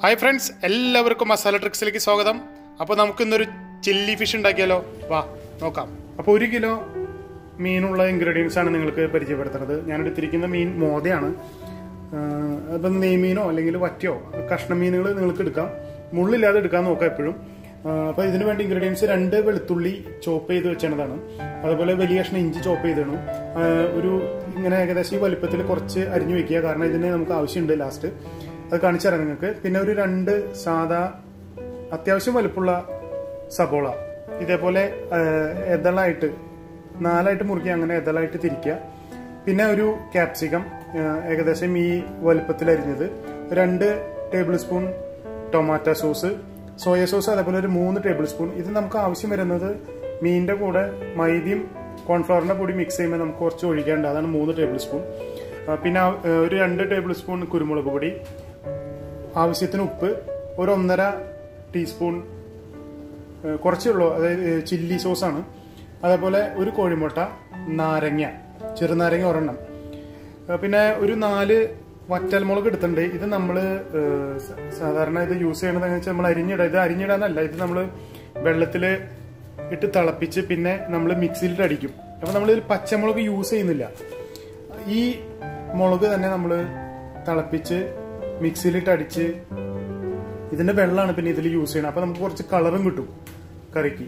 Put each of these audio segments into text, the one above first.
hi friends എല്ലാവർക്കും മസാല ട്രിക്സിലേക്ക് സ്വാഗതം അപ്പോൾ നമുക്കിന്നൊരു ചില്ലി ഫിഷ് ഉണ്ടാക്കിയാലോ വാ നോക്കാം അപ്പോൾ ഒരു കിലോ മീനുള്ള ഇൻഗ്രീഡിയൻസ് ആണ് നിങ്ങൾക്ക് പരിചയപ്പെടുത്തുന്നത് ഞാൻ എടുത്തിരിക്കുന്ന മീൻ മോതയാണ് ആഹ് അപ്പം നെയ്മീനോ അല്ലെങ്കിൽ വറ്റയോ കഷ്ണം മീനുകൾ നിങ്ങൾക്ക് എടുക്കാം മുള്ളില്ലാതെ എടുക്കാൻ നോക്കാം എപ്പോഴും അപ്പോൾ ഇതിന് വേണ്ടി ഇൻഗ്രീഡിയൻസ് രണ്ട് വെളുത്തുള്ളി ചോപ്പ് ചെയ്ത് വെച്ചതാണ് അതുപോലെ വലിയ കഷ്ണം ഇഞ്ചി ചോപ്പ് ചെയ്തിടണം ഒരു ഇങ്ങനെ ഏകദേശം ഈ വലിപ്പത്തിൽ കുറച്ച് അരിഞ്ഞു വെക്കുക കാരണം ഇതിന് നമുക്ക് ആവശ്യമുണ്ട് ലാസ്റ്റ് അത് കാണിച്ചു തരാം നിങ്ങൾക്ക് പിന്നെ ഒരു രണ്ട് സാധാ അത്യാവശ്യം വലുപ്പമുള്ള സബോള ഇതേപോലെ എതളായിട്ട് നാലായിട്ട് മുറിക്കുക അങ്ങനെ എതളായിട്ട് തിരിക്കുക പിന്നെ ഒരു ക്യാപ്സിക്കം ഏകദേശം ഈ വലുപ്പത്തിൽ അരിഞ്ഞത് രണ്ട് tablespoon tomato sauce soya sauce അതേപോലെ ഒരു മൂന്ന് ടേബിൾ സ്പൂൺ ഇത് നമുക്ക് ആവശ്യം വരുന്നത് മീനിന്റെ കൂടെ മൈദയും കോൺഫ്ലവറിന്റെ പൊടി മിക്സ് ചെയ്യുമ്പോൾ നമുക്ക് കുറച്ച് ഒഴിക്കേണ്ട അതാണ് മൂന്ന് ടേബിൾ സ്പൂൺ പിന്നെ ഒരു രണ്ട് ടേബിൾ സ്പൂൺ കുരുമുളക് പൊടി ആവശ്യത്തിന് ഉപ്പ് ഒരു ഒന്നര ടീസ്പൂൺ കുറച്ചേ ഉള്ളൂ അതായത് ചില്ലി സോസാണ് അതേപോലെ ഒരു കോഴിമുട്ട നാരങ്ങ ചെറുനാരങ്ങ ഒരെണ്ണം പിന്നെ ഒരു നാല് വറ്റൽമുളക് എടുത്തിട്ടുണ്ട് ഇത് നമ്മൾ സാധാരണ ഇത് യൂസ് ചെയ്യണത് എന്ന് വെച്ചാൽ നമ്മൾ അരിഞ്ഞിടുക ഇത് അരിഞ്ഞിടാന്നല്ല ഇത് നമ്മൾ വെള്ളത്തിൽ ഇട്ട് തിളപ്പിച്ച് പിന്നെ നമ്മൾ മിക്സിയിലിട്ട് അടിക്കും അപ്പം നമ്മൾ ഇതിൽ പച്ചമുളക് യൂസ് ചെയ്യുന്നില്ല ഈ മുളക് തന്നെ നമ്മൾ തിളപ്പിച്ച് മിക്സിയിലിട്ട് അടിച്ച് ഇതിന്റെ വെള്ളമാണ് പിന്നെ ഇതിൽ യൂസ് ചെയ്യണം അപ്പൊ നമുക്ക് കുറച്ച് കളറും കിട്ടും കറിക്ക്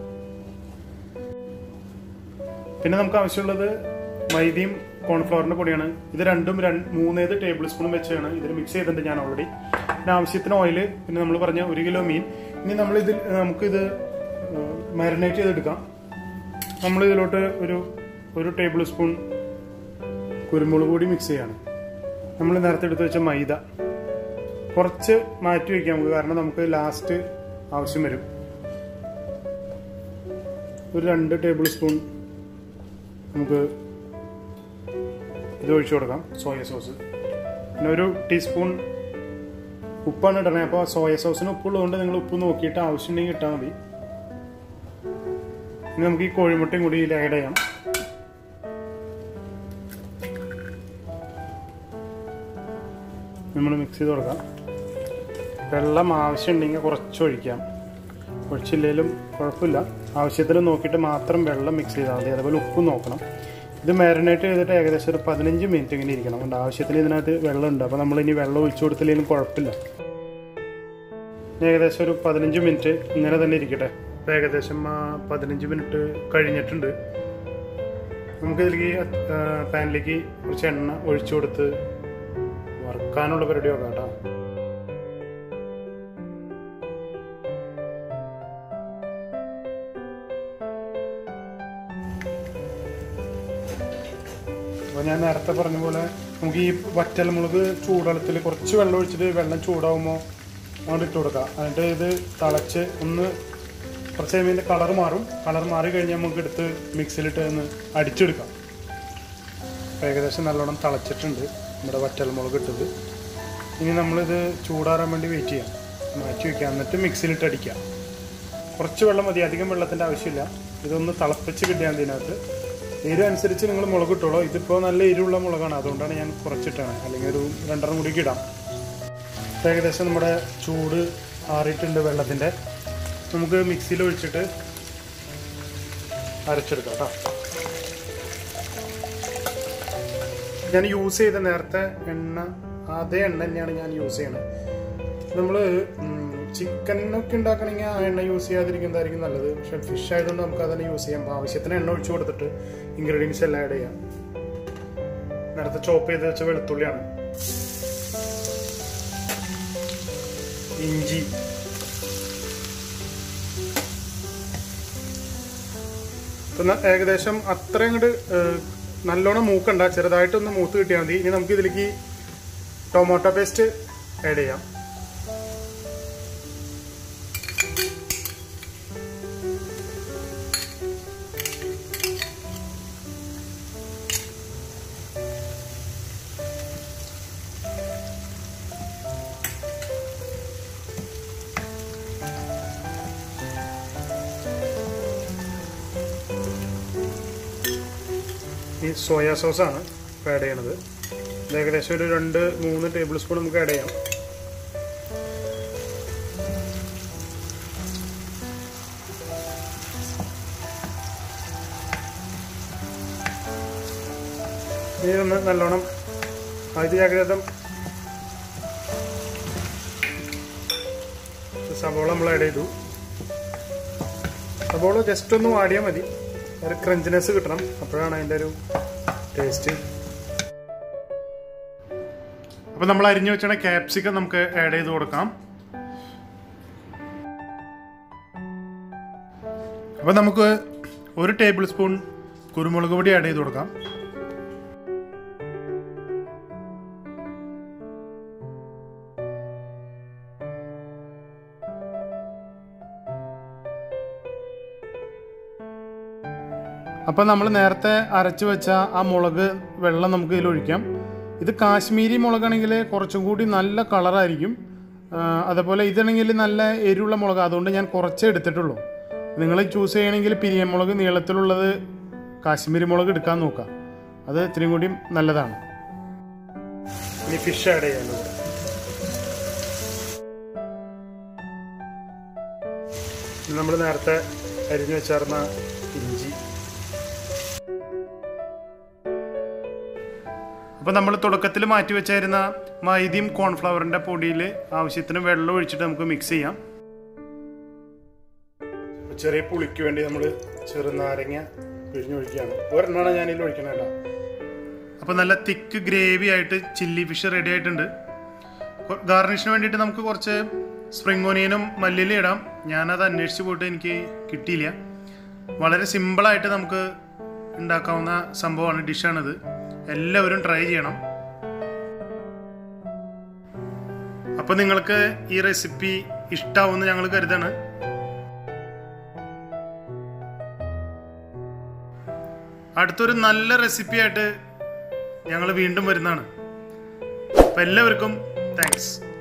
പിന്നെ നമുക്ക് ആവശ്യമുള്ളത് മൈദയും കോൺഫ്ലവറിന്റെ പൊടിയാണ് ഇത് രണ്ടും മൂന്നേത് ടേബിൾ സ്പൂൺ വെച്ചാണ് ഇതിൽ മിക്സ് ചെയ്തിട്ടുണ്ട് ഞാൻ ഓൾറെഡി പിന്നെ ആവശ്യത്തിന് ഓയിൽ പിന്നെ നമ്മൾ പറഞ്ഞ ഒരു കിലോ മീൻ ഇനി നമ്മൾ ഇതിൽ നമുക്കിത് മാരിനേറ്റ് ചെയ്തെടുക്കാം നമ്മൾ ഇതിലോട്ട് ഒരു ഒരു ടേബിൾ സ്പൂൺ കുരുമുളക് പൊടി മിക്സ് ചെയ്യാണ് നമ്മൾ നേരത്തെ എടുത്ത് വെച്ച മൈദ കുറച്ച് മാറ്റി വയ്ക്കാം നമുക്ക് കാരണം നമുക്ക് ലാസ്റ്റ് ആവശ്യം വരും ഒരു രണ്ട് ടേബിൾ സ്പൂൺ നമുക്ക് ഇത് ഒഴിച്ചു കൊടുക്കാം സോയ സോസ് പിന്നെ ഒരു ടീസ്പൂൺ ഉപ്പാണ് ഇടണേ അപ്പോൾ സോയ സോസിന് ഉപ്പുള്ളതുകൊണ്ട് നിങ്ങൾ ഉപ്പ് നോക്കിയിട്ട് ആവശ്യമുണ്ടെങ്കിൽ ഇട്ടാൽ മതി ഇനി നമുക്ക് ഈ കോഴിമുട്ടയും കൂടി ഇതിൽ ആഡ് ചെയ്യാം നമ്മൾ മിക്സ് ചെയ്ത് കൊടുക്കാം വെള്ളം ആവശ്യമുണ്ടെങ്കിൽ കുറച്ച് ഒഴിക്കാം ഒഴിച്ചില്ലെങ്കിലും കുഴപ്പമില്ല ആവശ്യത്തിന് നോക്കിയിട്ട് മാത്രം വെള്ളം മിക്സ് ചെയ്താൽ മതി അതുപോലെ ഉപ്പ് നോക്കണം ഇത് മാരിനേറ്റ് ചെയ്തിട്ട് ഏകദേശം ഒരു പതിനഞ്ച് മിനിറ്റ് ഇങ്ങനെ ഇരിക്കണം അതുകൊണ്ട് ആവശ്യത്തിന് ഇതിനകത്ത് വെള്ളമുണ്ട് അപ്പോൾ നമ്മൾ ഇനി വെള്ളം ഒഴിച്ചു കൊടുത്തില്ലെങ്കിലും കുഴപ്പമില്ല ഏകദേശം ഒരു പതിനഞ്ച് മിനിറ്റ് ഇങ്ങനെ തന്നെ ഇരിക്കട്ടെ ഇപ്പോൾ ഏകദേശം പതിനഞ്ച് മിനിറ്റ് കഴിഞ്ഞിട്ടുണ്ട് നമുക്കിതിലേക്ക് പാനിലേക്ക് കുറച്ച് എണ്ണ ഒഴിച്ചു കൊടുത്ത് വറുക്കാനുള്ള പരിപാടി നോക്കാം കേട്ടോ അപ്പോൾ ഞാൻ നേരത്തെ പറഞ്ഞ പോലെ നമുക്ക് ഈ വറ്റൽമുളക് ചൂടുവെള്ളത്തിൽ കുറച്ച് വെള്ളം ഒഴിച്ചിട്ട് വെള്ളം ചൂടാവുമ്പോൾ അങ്ങോട്ട് ഇട്ട് കൊടുക്കാം എന്നിട്ട് ഇത് തിളച്ച് ഒന്ന് കുറച്ച് കഴിയുമ്പോൾ കളർ മാറും കളർ മാറി കഴിഞ്ഞാൽ നമുക്ക് എടുത്ത് മിക്സിയിലിട്ട് ഒന്ന് അടിച്ചെടുക്കാം അപ്പോൾ ഏകദേശം നല്ലോണം തിളച്ചിട്ടുണ്ട് നമ്മുടെ വറ്റൽമുളക് ഇട്ടത് ഇനി നമ്മളിത് ചൂടാറാൻ വേണ്ടി വെയിറ്റ് ചെയ്യാം മാറ്റി വയ്ക്കാം എന്നിട്ട് മിക്സിയിലിട്ട് അടിക്കാം കുറച്ച് വെള്ളം മതി അധികം വെള്ളത്തിൻ്റെ ആവശ്യമില്ല ഇതൊന്ന് തിളപ്പിച്ച് കിട്ടിയാൽ ഇതിനകത്ത് എരിവ് അനുസരിച്ച് നിങ്ങൾ മുളക് ഇട്ടോളൂ ഇതിപ്പോൾ നല്ല എരിവുള്ള മുളകാണ് അതുകൊണ്ടാണ് ഞാൻ കുറച്ചിട്ടാണ് അല്ലെങ്കിൽ ഒരു രണ്ടെണ്ണം കൂടി ഇടാം ഏകദേശം നമ്മുടെ ചൂട് ആറിയിട്ടുണ്ട് വെള്ളത്തിൻ്റെ നമുക്ക് മിക്സിയിൽ ഒഴിച്ചിട്ട് അരച്ചെടുക്കാം കേട്ടോ ഞാൻ യൂസ് ചെയ്ത നേരത്തെ എണ്ണ അതേ എണ്ണ തന്നെയാണ് ഞാൻ യൂസ് ചെയ്യണത് നമ്മൾ ചിക്കനൊക്കെ ഉണ്ടാക്കണമെങ്കിൽ ആ എണ്ണ യൂസ് ചെയ്യാതിരിക്കുന്നതായിരിക്കും നല്ലത് പക്ഷെ ഫിഷ് ആയതുകൊണ്ട് നമുക്ക് അതന്നെ യൂസ് ചെയ്യാം ആവശ്യത്തിന് എണ്ണ ഒഴിച്ചു കൊടുത്തിട്ട് ഇൻഗ്രീഡിയൻസ് എല്ലാം ആഡ് ചെയ്യാം നേരത്തെ ചോപ്പ് ചെയ്ത് വെച്ച വെളുത്തുള്ളിയാണ് ഇഞ്ചി ഏകദേശം അത്ര അങ്ങോട്ട് നല്ലോണം മൂക്കണ്ട ചെറുതായിട്ടൊന്ന് മൂത്ത് കിട്ടിയാൽ മതി ഇനി നമുക്ക് ഇതിലേക്ക് ടൊമാറ്റോ പേസ്റ്റ് ആഡ് ചെയ്യാം ഈ സോയ സോസാണ് ആഡ് ചെയ്യണത് ഇത് ഏകദേശം ഒരു രണ്ട് മൂന്ന് ടേബിൾ സ്പൂൺ നമുക്ക് ആഡ് ചെയ്യാം ഇനി ഒന്ന് നല്ലോണം ആദ്യ ഏകദേശം സവോള നമ്മൾ ആഡ് ചെയ്തു സവോള ജസ്റ്റ് ഒന്ന് വാടിയാൽ മതി ഒരു ക്രഞ്ചിനെസ് കിട്ടണം അപ്പോഴാണ് അതിൻ്റെ ഒരു ടേസ്റ്റ് അപ്പോൾ നമ്മൾ അരിഞ്ഞു വെച്ചാൽ ക്യാപ്സിക്കം നമുക്ക് ആഡ് ചെയ്ത് കൊടുക്കാം അപ്പോൾ നമുക്ക് ഒരു ടേബിൾ സ്പൂൺ കുരുമുളക് പൊടി ആഡ് ചെയ്ത് കൊടുക്കാം അപ്പോൾ നമ്മൾ നേരത്തെ അരച്ച് വെച്ച ആ മുളക് വെള്ളം നമുക്ക് ഇതിൽ ഒഴിക്കാം ഇത് കാശ്മീരി മുളകാണെങ്കിൽ കുറച്ചും കൂടി നല്ല കളറായിരിക്കും ആ, അതേപോലെ ഇതാണെങ്കിൽ നല്ല എരിവുള്ള മുളക് അതുകൊണ്ട് ഞാൻ കുറച്ചേ എടുത്തിട്ടുള്ളൂ നിങ്ങൾ ചൂസ് ചെയ്യണമെങ്കിൽ പിരിയൻ മുളക് നീളത്തിലുള്ളത് കാശ്മീരി മുളക് എടുക്കാൻ നോക്കാം അത് ഇത്രയും കൂടി നല്ലതാണ് ഇനി ഫിഷ് ആഡ് ചെയ്യാനുള്ളത് നമ്മൾ നേരത്തെ അരിഞ്ഞു വെച്ചാർന്ന ഇഞ്ചി അപ്പോൾ നമ്മൾ തുടക്കത്തിൽ മാറ്റി വെച്ചായിരുന്ന മൈദയും കോൺഫ്ലവറിൻ്റെ പൊടിയിൽ ആവശ്യത്തിന് വെള്ളം ഒഴിച്ചിട്ട് നമുക്ക് മിക്സ് ചെയ്യാം ചെറിയ പുളിക്ക് വേണ്ടി നമ്മൾ ചെറുനാരങ്ങ പിഴിഞ്ഞൊഴിക്കുകയാണ് ഒരെണ്ണമാണ് ഞാൻ ഇതിൽ ഒഴിക്കണേ കേട്ടോ അപ്പോൾ നല്ല തിക്ക് ഗ്രേവി ആയിട്ട് ചില്ലി ഫിഷ് റെഡി ആയിട്ടുണ്ട് ഗാർണിഷിന് വേണ്ടിയിട്ട് നമുക്ക് കുറച്ച് സ്പ്രിംഗ് ഓനിയനും മല്ലിയിലും ഇടാം ഞാനത് അന്വേഷിച്ച് പോയിട്ട് എനിക്ക് കിട്ടിയില്ല വളരെ സിമ്പിളായിട്ട് നമുക്ക് ഉണ്ടാക്കാവുന്ന സംഭവമാണ് ഡിഷാണിത് എല്ലാവരും ട്രൈ ചെയ്യണം അപ്പോൾ നിങ്ങൾക്ക് ഈ റെസിപ്പി ഇഷ്ടാവുമെന്ന് ഞങ്ങൾ കരുതാണ് അടുത്തൊരു നല്ല റെസിപ്പി ആയിട്ട് ഞങ്ങൾ വീണ്ടും വരുന്നതാണ് അപ്പം എല്ലാവർക്കും താങ്ക്സ്